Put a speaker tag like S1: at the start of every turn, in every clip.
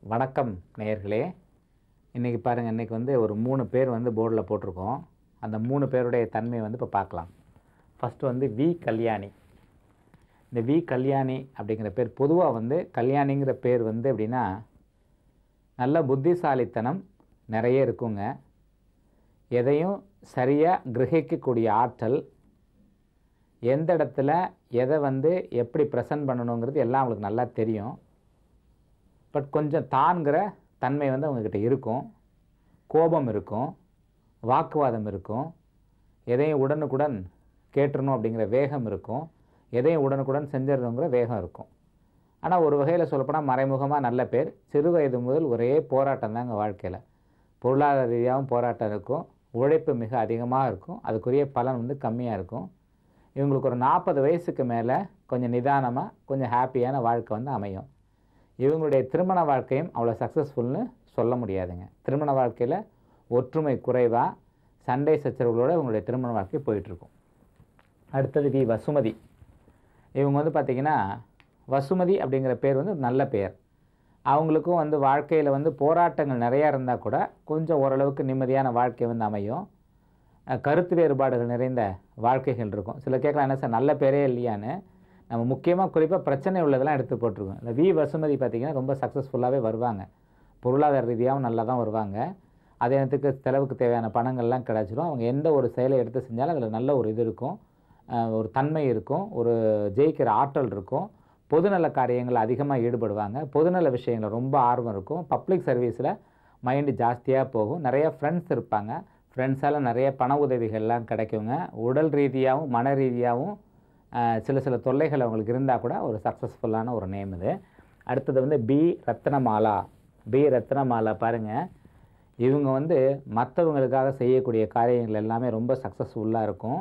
S1: வணக்கம் நேயர்களே இன்றைக்கி பாருங்கள் இன்றைக்கி வந்து ஒரு மூணு பேர் வந்து போர்டில் போட்டிருக்கோம் அந்த மூணு பேருடைய தன்மையை வந்து இப்போ பார்க்கலாம் ஃபஸ்ட்டு வந்து வி கல்யாணி இந்த வி கல்யாணி அப்படிங்கிற பேர் பொதுவாக வந்து கல்யாணிங்கிற பேர் வந்து எப்படின்னா நல்ல புத்திசாலித்தனம் நிறைய இருக்குங்க எதையும் சரியாக கிரகிக்கக்கூடிய ஆற்றல் எந்த இடத்துல எதை வந்து எப்படி ப்ரெசன்ட் பண்ணணுங்கிறது எல்லாம் அவங்களுக்கு நல்லா தெரியும் பட் கொஞ்சம் தான்கிற தன்மை வந்து அவங்கக்கிட்ட இருக்கும் கோபம் இருக்கும் வாக்குவாதம் இருக்கும் எதையும் உடனுக்குடன் கேட்டுறணும் அப்படிங்கிற வேகம் இருக்கும் எதையும் உடனுக்குடன் செஞ்சிடணுங்கிற வேகம் இருக்கும் ஆனால் ஒரு வகையில் சொல்லப்போனால் மறைமுகமாக நல்ல பேர் சிறு வயது முதல் ஒரே போராட்டம் தாங்க வாழ்க்கையில் பொருளாதார ரீதியாகவும் போராட்டம் இருக்கும் உழைப்பு மிக அதிகமாக இருக்கும் அதுக்குரிய பலன் வந்து கம்மியாக இருக்கும் இவங்களுக்கு ஒரு நாற்பது வயசுக்கு மேலே கொஞ்சம் நிதானமாக கொஞ்சம் ஹாப்பியான வாழ்க்கை வந்து அமையும் இவங்களுடைய திருமண வாழ்க்கையும் அவ்வளோ சக்ஸஸ்ஃபுல்னு சொல்ல முடியாதுங்க திருமண வாழ்க்கையில் ஒற்றுமை குறைவாக சண்டை சச்சரவுகளோடு இவங்களுடைய திருமண வாழ்க்கை போயிட்டுருக்கும் அடுத்தது வி வசுமதி இவங்க வந்து பார்த்திங்கன்னா வசுமதி அப்படிங்கிற பேர் வந்து ஒரு நல்ல பேர் அவங்களுக்கும் வந்து வாழ்க்கையில் வந்து போராட்டங்கள் நிறையா இருந்தால் கூட கொஞ்சம் ஓரளவுக்கு நிம்மதியான வாழ்க்கை வந்து அமையும் அஹ் கருத்து வேறுபாடுகள் நிறைந்த வாழ்க்கைகள் இருக்கும் சில கேட்கலாம் என்ன சார் நல்ல பேரே இல்லையான்னு நம்ம முக்கியமாக குறிப்பாக பிரச்சனை உள்ளதெல்லாம் எடுத்து போட்டிருக்கோம் இந்த வி வசுமதி பார்த்திங்கன்னா ரொம்ப சக்ஸஸ்ஃபுல்லாகவே வருவாங்க பொருளாதார ரீதியாகவும் நல்லா தான் வருவாங்க அதே நேரத்துக்கு செலவுக்கு தேவையான பணங்கள்லாம் கிடச்சிரும் அவங்க எந்த ஒரு செயலை எடுத்து செஞ்சாலும் அதில் நல்ல ஒரு இது இருக்கும் அஹ் ஒரு தன்மை இருக்கும் ஒரு ஜெயிக்கிற ஆற்றல் இருக்கும் பொதுநல காரியங்கள் அதிகமாக ஈடுபடுவாங்க பொதுநல விஷயங்கள் ரொம்ப ஆர்வம் இருக்கும் பப்ளிக் சர்வீஸில் மைண்டு ஜாஸ்தியாக போகும் நிறைய ஃப்ரெண்ட்ஸ் இருப்பாங்க ஃப்ரெண்ட்ஸால் நிறைய பண உதவிகள்லாம் கிடைக்குங்க உடல் ரீதியாகவும் மன ரீதியாகவும் அஹ், சில சில தொல்லைகள் அவங்களுக்கு இருந்தால் கூட ஒரு சக்ஸஸ்ஃபுல்லான ஒரு நேம் இது அடுத்தது வந்து பி ரத்னமாலா பி ரத்னமாலா பாருங்கள் இவங்க வந்து மற்றவங்களுக்காக செய்யக்கூடிய காரியங்கள் எல்லாமே ரொம்ப சக்ஸஸ்ஃபுல்லாக இருக்கும்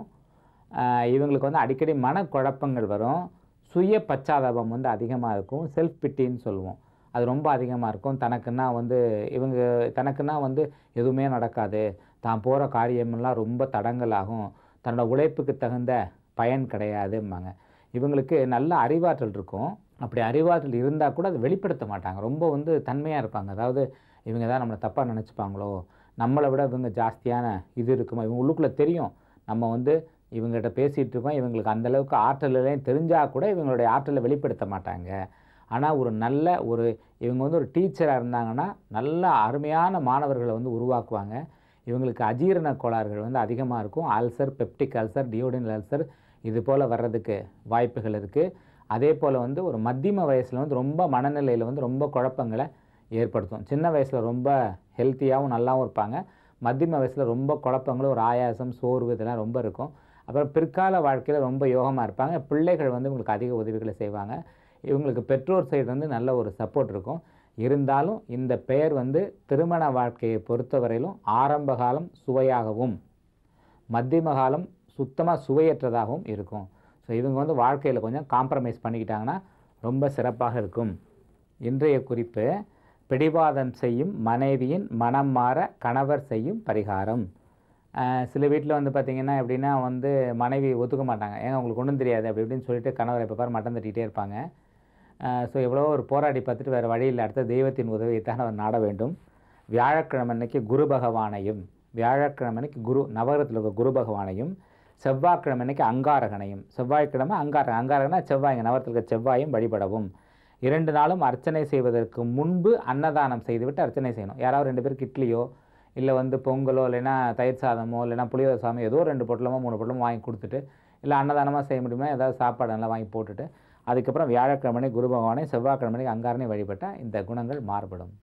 S1: ஆஹ் இவங்களுக்கு வந்து அடிக்கடி மனக்குழப்பங்கள் வரும் சுய பச்சாதாபம் வந்து அதிகமாக இருக்கும் செல்ஃப் பிட்டின்னு சொல்லுவோம் அது ரொம்ப அதிகமாக இருக்கும் தனக்குன்னா வந்து இவங்க தனக்குன்னா வந்து எதுவுமே நடக்காது தான் போகிற காரியமெல்லாம் ரொம்ப தடங்கலாகும் தன்னோட உழைப்புக்கு தகுந்த பயன் கிடையாதும்பாங்க இவங்களுக்கு நல்ல அறிவாற்றல் இருக்கும் அப்படி அறிவாற்றல் இருந்தால் கூட அதை வெளிப்படுத்த மாட்டாங்க ரொம்ப வந்து தன்மையாக இருப்பாங்க அதாவது இவங்க தான் நம்மளை தப்பாக நினச்சிப்பாங்களோ நம்மளை விட இவங்க ஜாஸ்தியான இது இருக்குமா இவங்க உள்ளுக்குள்ளே தெரியும் நம்ம வந்து இவங்ககிட்ட பேசிகிட்டு இருக்கோம் இவங்களுக்கு அந்தளவுக்கு ஆற்றல் இல்லைன்னு தெரிஞ்சால் கூட இவங்களுடைய ஆற்றலை வெளிப்படுத்த மாட்டாங்க ஆனால் ஒரு நல்ல ஒரு இவங்க வந்து ஒரு டீச்சராக இருந்தாங்கன்னா நல்ல அருமையான மாணவர்களை வந்து உருவாக்குவாங்க இவங்களுக்கு அஜீரண கோளாறுகள் வந்து அதிகமாக இருக்கும் ulcer peptic ulcer duodenal ulcer இது போல் வர்றதுக்கு வாய்ப்புகள் இருக்குது அதே போல் வந்து ஒரு மத்தியம வயசில் வந்து ரொம்ப மனநிலையில் வந்து ரொம்ப குழப்பங்களை ஏற்படுத்தும் சின்ன வயசில் ரொம்ப ஹெல்த்தியாகவும் நல்லாவும் இருப்பாங்க மத்தியம வயசில் ரொம்ப குழப்பங்களும் ஒரு ஆயாசம் சோர்வு இதெல்லாம் ரொம்ப இருக்கும் அப்புறம் பிற்கால வாழ்க்கையில் ரொம்ப யோகமாக இருப்பாங்க பிள்ளைகள் வந்து உங்களுக்கு அதிக உதவிகளை செய்வாங்க இவங்களுக்கு பெற்றோர் சைடு வந்து நல்ல ஒரு சப்போர்ட் இருக்கும் இருந்தாலும் இந்த பெயர் வந்து திருமண வாழ்க்கையை பொறுத்தவரையிலும் ஆரம்ப காலம் சுவையாகவும் மத்தியம காலம் சுத்தமாக சுவையற்றதாகவும் இருக்கும் ஸோ இவங்க வந்து வாழ்க்கையில் கொஞ்சம் காம்ப்ரமைஸ் பண்ணிக்கிட்டாங்கன்னா ரொம்ப சிறப்பாக இருக்கும் இன்றைய குறிப்பு பிடிவாதம் செய்யும் மனைவியின் மனம் மாற கணவர் செய்யும் பரிகாரம் அஹ் சில வீட்டில் வந்து பார்த்திங்கன்னா எப்படின்னா வந்து மனைவி ஒத்துக்க மாட்டாங்க ஏங்க உங்களுக்கு ஒன்றும் தெரியாது அப்படி இப்படின்னு சொல்லிட்டு கணவர் எப்போ பாரு மட்டம் தட்டிகிட்டே இருப்பாங்க ஸோ எவ்வளோ ஒரு போராடி பார்த்துட்டு வேறு வழி இல்லை அடுத்த தெய்வத்தின் உதவியைத்தான் அவர் நாட வேண்டும் வியாழக்கிழமை அன்னைக்கு குரு பகவானையும் வியாழக்கிழமை அன்னைக்கு குரு நவகிரகத்தில் இருக்க குரு பகவானையும் செவ்வாய்க்கிழமை அன்னைக்கு அங்காரகனையும் செவ்வாய்க்கிழமை அங்கார அங்காரகனா செவ்வாய்ங்க நவரத்தில் இருக்க செவ்வாயும் வழிபடவும் இரண்டு நாளும் அர்ச்சனை செய்வதற்கு முன்பு அன்னதானம் செய்துவிட்டு அர்ச்சனை செய்யணும் யாராவது ரெண்டு பேருக்கு இட்லியோ இல்லை வந்து பொங்கலோ இல்லைன்னா தயிர் சாதமோ இல்லைன்னா புளியோதரை சாதமோ ஏதோ ரெண்டு பொட்டலமோ மூணு பொட்டலமோ வாங்கி கொடுத்துட்டு இல்லை அன்னதானமாக செய்ய முடியுமா ஏதாவது சாப்பாடு நல்லா வாங்கி போட்டுட்டு அதுக்கப்புறம் வியாழக்கிழமை குரு பகவானை செவ்வாய்க்கிழமை அங்காரனை வழிபட்டால் இந்த குணங்கள் மாறுபடும்